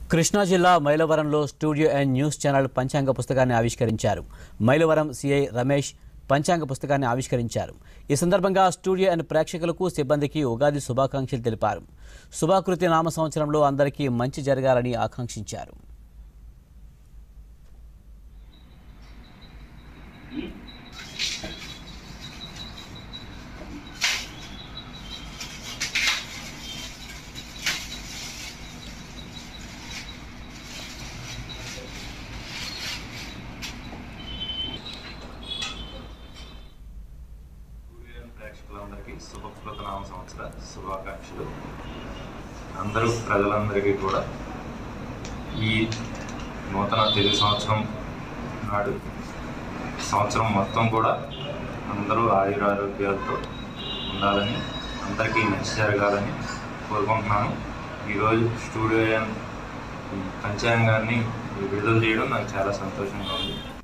కృష్ణా జిల్లా మైలవరంలో studio and news channel పంచాంగ పుస్తకాన్ని ఆవిష్కరించారు మైలవరం సిఐ రమేష్ పంచాంగ పుస్తకాన్ని ఆవిష్కరించారు ఈ సందర్భంగా స్టూడియో అండ్ ప్రేక్షకులకు సిబ్బందికి ఉగాది శుభాకాంక్షలు తెలిపారు శుభాకృతి నామ సంవత్సరంలో అందరికీ మంచి జరగాలని ఆకాంక్షించారు సూర్యుని ప్రేక్షకులందరికీ శుభకృత నామ సంవత్సర శుభాకాంక్షలు అందరూ ప్రజలందరికీ కూడా ఈ నూతన తెలుగు సంవత్సరం నాడు సంవత్సరం మొత్తం కూడా అందరూ ఆయురారోగ్యాలతో ఉండాలని అందరికీ మంచి జరగాలని కోరుకుంటున్నాను ఈరోజు స్టూడియో పంచాంగాన్ని విడుదల చేయడం నాకు చాలా సంతోషంగా ఉంది